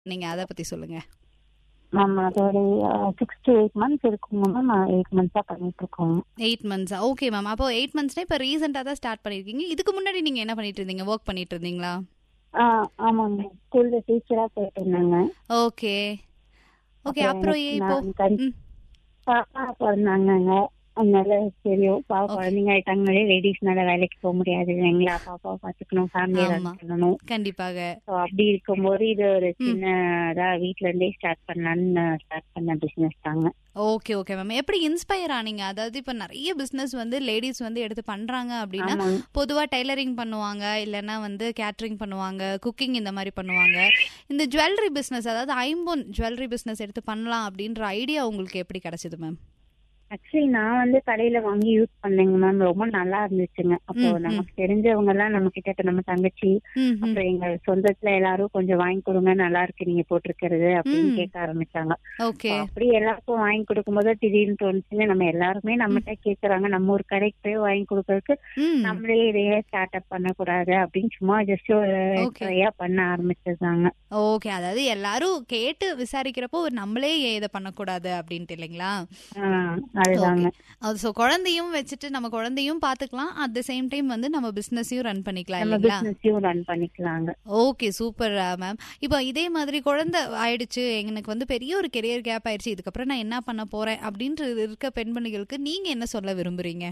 நீங்க அத பத்தி சொல்லுங்க. மேம் அதோட 6 to 8 மந்த்ஸ் இருக்குங்க மேம். 8 மந்த்ஸா பண்ணிட்டு இருக்கோம். 8 மந்த்ஸா? Okay ma'am. அப்போ 8 மந்த்ஸ்னா இப்ப ரீசென்ட்டா தான் ஸ்டார்ட் பண்ணியிருக்கீங்க. இதுக்கு முன்னாடி நீங்க என்ன பண்ணிட்டு இருந்தீங்க? வொர்க் பண்ணிட்டு இருந்தீங்களா? ஆ ஆமாங்க. ஸ்கூல்ல டீச்சரா போயிட்டு இருந்தேங்க. ஓகே. ஓகே. அப்புறம் அப்புறம் ஏன் இப்போ நான் கன் ம். பாப்பா பொறந்தாங்கங்க. அதனால சரி பாவம் ஓகே. குழந்தைங்க ஆயிட்டாங்களே லேடிஸ்னால வேலைக்கு போக முடியாது இல்லைங்களா? பாப்பாவை பார்த்துக்கணும், ஃபேமிலியை ரன் ஆமா. பண்ணணும். கண்டிப்பாக. ஸோ அப்படி இருக்கும்போது இது ஒரு ம். சின்னதா வீட்ல இருந்தே ஸ்டார்ட் பண்ணலான்னு ஸ்டார்ட் பண்ண பிசினஸ் தாங்க. Okay, okay ma'am. எப்படி இன்ஸ்பயர் ஆனீங்க? அதாவது இப்ப நெறைய பிசினஸ் வந்து லேடீஸ் வந்து எடுத்து பண்றாங்க அப்படின்னா, ஆமாங்க. பொதுவா டெய்லரிங் பண்ணுவாங்க, இல்லன்னா வந்து கேட்டரிங் பண்ணுவாங்க, குக்கிங் இந்த மாரி பண்ணுவாங்க. இந்த ஜுவல்லரி பிசினஸ் அதாவது ஐம்பொன் ஜுவல்லரி பிசினஸ் எடுத்து பண்ணலாம் அப்படின்ற ஐடியா உங்களுக்கு எப்படி கிடைச்சது மேம்? ஆக்சுவலி நான் வந்து கடையில வாங்கி யூஸ் பண்ணேங்க மேம். ரொம்ப நல்லா இருந்துச்சுங்க. அப்போ ம், ம். நமக்கு தெரிஞ்சவங்க எல்லாம் நம்ம கிட்ட இப்ப நம்ம தங்கச்சி ம், ம். அப்புறம் எங்க சொந்தத்துல எல்லாரும் கொஞ்சம் வாங்கி கொடுங்க நல்லா இருக்கு நீங்க போட்டிருக்கிறது அப்படின்னு ம். கேட்க ஆரம்பிச்சாங்க. ஓகே. அப்ப அப்படி எல்லாருக்கும் வாங்கி கொடுக்கும்போது திடீர்னு தோணுச்சுங்க நம்ம எல்லாருமே ம். நம்மகிட்ட கேக்குறாங்க நம்ம ஒரு கடைக்கு போய் வாங்கி கொடுக்கறதுக்கு ம். நம்மளே இதையே ஸ்டார்ட் அப் பண்ணக்கூடாது அப்படின்னு சும்மா ஜஸ்ட் ஒரு ஓகே. ட்ரையா பண்ண ஆரம்பிச்சதாங்க. ஓகே. அதாவது எல்லாரும் கேட்டு விசாரிக்கிறப்போ நம்மளே ஏன் இத பண்ணக்கூடாது அப்படின்ட்டு இல்லைங்களா? ஆ, ஓகே. அதுதாங்க. அது ஸோ குழந்தையும் வச்சுட்டு நம்ம குழந்தையும் பார்த்துக்கலாம். அட் த சேம் டைம் வந்து நம்ம பிசினஸையும் ரன் பண்ணிக்கலாம் நம்ம இல்லைங்களா? பிசினஸையும் ரன் பண்ணிக்கலாங்க. ஓகே. Super ma'am. இப்போ இதே மாதிரி குழந்தை ஆயிடுச்சு. எனக்கு வந்து பெரிய ஒரு கெரியர் கேப் ஆயிடுச்சு. இதுக்கப்புறம் நான் என்ன பண்ண போறேன் அப்படின்ற இருக்க பெண்மணிகளுக்கு நீங்க என்ன சொல்ல விரும்புறீங்க?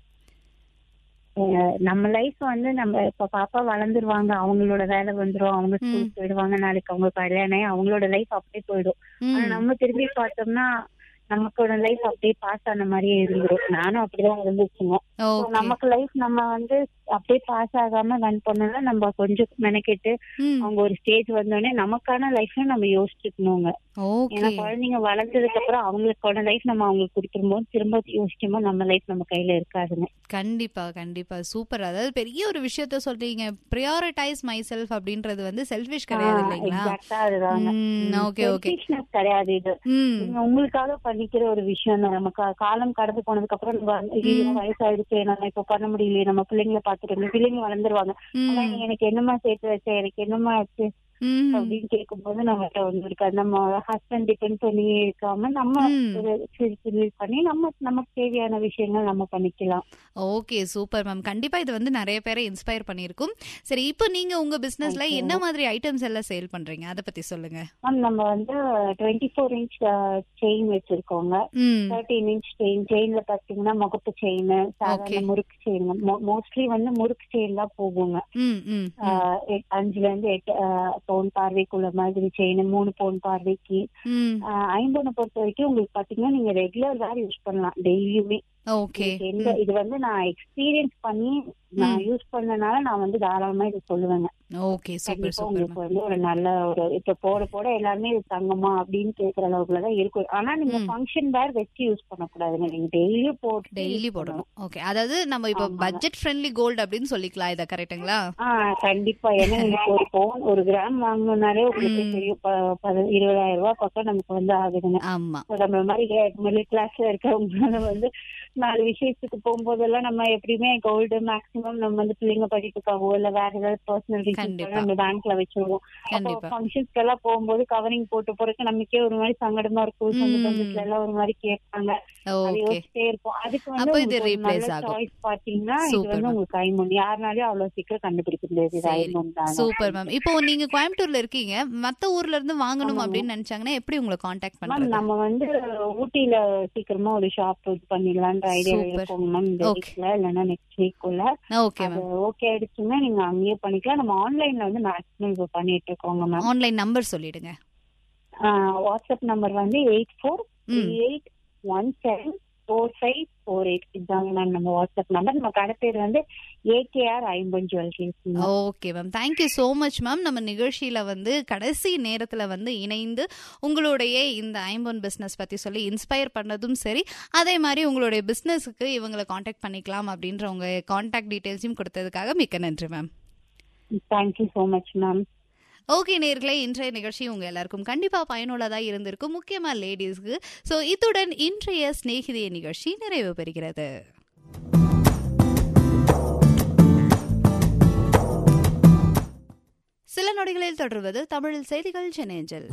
அஹ் நம்ம லைஃப் வந்து நம்ம இப்ப பாப்பா வளர்ந்துருவாங்க அவங்களோட வேலை வந்துரும் அவங்க ம். ஸ்கூலுக்கு போயிடுவாங்க நாளைக்கு அவங்க கல்யாணம் ஆகி அவங்களோட லைஃப் அப்படியே போயிடும் ஆனா ம். நம்ம திரும்பி பார்த்தோம்னா நமக்கோட லைஃப் அப்படியே பாஸ் ஆன மாதிரியே இருந்துரும் நானும் அப்படிதான் இருந்துச்சுங்க So, ஓகே. நமக்கு லைஃப் நம்ம வந்து அப்படியே பாஸ் ஆகாம ரன் பண்ணோம்னா நம்ம கொஞ்சம் மெனக்கெட்டு ம். அவங்க ஒரு ஸ்டேஜ் வந்தோடனே நமக்கான லைஃப்ல நம்ம யோசிச்சுக்கணுங்க ஏன்னா ஓகே. குழந்தைங்க வளர்ந்ததுக்கு அப்புறம் அவங்களுக்கான லைஃப் நம்ம அவங்களுக்கு கொடுத்துரும்போது திரும்ப யோசிச்சோமோ நம்ம லைஃப் நம்ம கையில இருக்காதுங்க கண்டிப்பா, கண்டிப்பா. சூப்பர். அதாவது பெரிய ஒரு விஷயத்த சொல்றீங்க. பிரியாரிடைஸ் மை செல்ஃப் அப்படின்றது வந்து செல்ஃபிஷ் கிடையாது இல்லைங்களா? எக்ஸாக்டா அதுதாங்க ம். Okay, okay. செல்ஃபிஷ்னஸ் கிடையாது இது ம். நீங்க உங்களுக்காக பண்ணிக்கிற ஒரு விஷயம் தான் நமக்கு காலம் கடந்து போனதுக்கு அப்புறம் நம்ம வந்து, ஐயோ ம். வயசாயிடுச்சு நம்ம இப்ப பண்ண முடியலையே நம்ம பிள்ளைங்களை பாத்துட்டு பிள்ளைங்க வளர்ந்துருவாங்க ஆனா ம். நீ எனக்கு என்னமா சேர்த்து வச்ச எனக்கு என்னமா ஆச்சு ம். அப்படின்னு கேட்கும்போது நம்மகிட்ட வந்து இருக்காது நம்ம ஹஸ்பண்ட் டிபெண்ட் பண்ணி இருக்காம நம்ம ம். ஒரு சிறு பண்ணி நம்ம நமக்கு தேவையான விஷயங்கள் நம்ம பண்ணிக்கலாம் ஓகே. Super ma'am. கண்டிப்பா இது வந்து நெறைய பேரை இன்ஸ்பயர் பண்ணியிருக்கும். சரி இப்போ நீங்க உங்க பிசினஸ்ல தேங்க்யூ என்ன மாதிரி ஐட்டம்ஸ் எல்லாம் சேல் பண்றீங்க? அத பத்தி சொல்லுங்க. மேம் நம்ம வந்து டுவெண்ட்டி ஃபோர் இன்ச் செயின் வச்சிருக்கோங்க ம். தேர்ட்டீன் இன்ச் செயின் செயின்ல பாத்தீங்கன்னா முகப்பு செயின் ஓகே. சாதாரண முறுக்கு செயின் மோஸ்ட்லி வந்து முறுக்கு செயின் தான் போகுங்க ம். ம். ம். ஆஹ் எட்- அஞ்சுல இருந்து எட்டு ஆஹ் பவுன் பார்வைக்குள்ள மாதிரி செயின் மூணு பவுன் பார்வைக்கு ம். ஆஹ் ஐம்பொனை பொறுத்த வரைக்கும் உங்களுக்கு பாத்தீங்கன்னா நீங்க ரெகுலர் வேர் யூஸ் பண்ணலாம் டெய்லியுமே ஓகே. உங்களுக்கு எந்த ம். இது வந்து நான் எக்ஸ்பீரியன்ஸ் பண்ணி நான் ம். யூஸ் பண்ணனால நான் வந்து தாராளமா இது சொல்லுவேங்க ஓகே. சூப்பர், கண்டிப்பா சூப்பர் உங்களுக்கு மேம். வந்து ஒரு நல்ல ஒரு இப்ப போட போட எல்லாருமே இது தங்கமா அப்படின்னு கேக்குற அளவுக்குலதான் இருக்கும் ஆனா நீங்க ம். ஃபங்க்ஷன் வேர் வச்சு யூஸ் பண்ணக்கூடாதுங்க நீங்க டெய்லியும் போட்டு டெய்லி யூஸ் போடணும். பண்ணணும் ஓகே. அதாவது நம்ம இப்போ ஆமாங்க பட்ஜெட் ஃப்ரெண்ட்லி கோல்ட் அப்படின்னு சொல்லிக்கலாம் இத கரெக்ட்டுங்களா? ஆஹ் கண்டிப்பா ஏன்னா உங்களுக்கு ஒரு பவுன் ஒரு கிராம் வாங்கணும்னாலே உங்களுக்கு ம். தெரியும் ப- பத- இருபதாயிரம் ரூபாய் பக்கம் நமக்கு வந்து ஆகுதுங்க ஆமா. So, நம்ம மாதிரி மிடில் கிளாஸ்ல இருக்கவங்க வந்து நாலு விஷயத்துக்கு போகும்போதெல்லாம் நம்ம எப்படியுமே கோல்டு மேக்ஸிமம் நம்ம வந்து பிள்ளைங்க படிப்புக்காகவோ இல்ல வேற ஏதாவது பர்சனல் ரீசன்ஸ்க்காக கண்டிப்பா. நம்ம பேங்க்ல வச்சிருவோம் அப்போ கண்டிப்பா. ஃபங்க்ஷன்ஸ்க்கு எல்லாம் போகும்போது கவரிங் போட்டு போறதுக்கு நமக்கே ஒரு மாதிரி சங்கடமா இருக்கும் சொந்த பந்தத்துல ம். எல்லாம் ஒரு மாதிரி கேட்பாங்க அது ஓகே. யோசிச்சிட்டே இருப்போம் அதுக்கு வந்து அப்போ இது உங்களுக்கு ஒரு ரீப்ளேஸ் நல்ல ஆகும். சாய்ஸ் பாத்தீங்கன்னா இது சூப்பர் வந்து மேம். உங்களுக்கு ஐமோன் யாருனாலயும் அவ்வளவு சீக்கிரம் கண்டுபிடிக்க முடியாது இது சரி. ஐமோன் தானே சூப்பர் மேம். இப்போ நீங்க கோயம்புத்தூர்ல இருக்கீங்க. மத்த ஊர்ல இருந்து வாங்கணும் ஆமாங்க அப்படின்னு நினைச்சாங்கன்னா எப்படி உங்களை காண்டாக்ட் மேம் பண்றது? நம்ம வந்து ஊட்டில சீக்கிரமா ஒரு ஷாப் இது பண்ணிடலான்ற ஐடியா சூப்பர். இருக்கோங்க மேம் இந்த ஓகே. வீக்ல இல்லைன்னா நெக்ஸ்ட் வீக்குள்ள ஓகே அது மேம். ஓகே ஆயிடுச்சுன்னா நீங்க அங்கேயே பண்ணிக்கலாம் நம்ம ஆன்லைன்ல வந்து மேக்ஸிமம் இப்போ பண்ணிட்டு இருக்கோங்க மேம் ஆன்லைன் நம்பர் சொல்லிடுங்க. வாட்ஸ்அப் நம்பர் வந்து எயிட் ஃபோர் த்ரீ ம். Eight one seven four five four eight இதுதாங்க மேம் நம்ம வாட்ஸ்அப் நம்பர் நம்ம கடை பேர் வந்து ஏகேஆர் ஐம்பன் jewellers okay ma'am. Thank you so much ma'am. நம்ம நிகழ்ச்சியில வந்து கடைசி நேரத்துல வந்து இணைந்து உங்களுடைய இந்த ஐம்பொன் பிசினஸ் பத்தி சொல்லி இன்ஸ்பயர் பண்ணதும் சரி, அதே மாதிரி உங்களுடைய பிசினஸ்க்கு இவங்களை காண்டாக்ட் பண்ணிக்கலாம் அப்படின்ற உங்க காண்டாக்ட் டீடைல்ஸையும் கொடுத்ததுக்காக மிக்க நன்றி ma'am. Thank you so much ma'am okay நேர்களே இன்றைய நிகழ்ச்சி உங்க எல்லாருக்கும் கண்டிப்பா பயனுள்ளதா இருந்திருக்கும் முக்கியமா லேடிஸ்க்கு ஸோ இத்துடன் இன்றைய சிநேகிதிய நிகழ்ச்சி நிறைவு பெறுகிறது சில நொடிகளில் தொடர்வது தமிழில் செய்திகள் சென்னை அஞ்சல்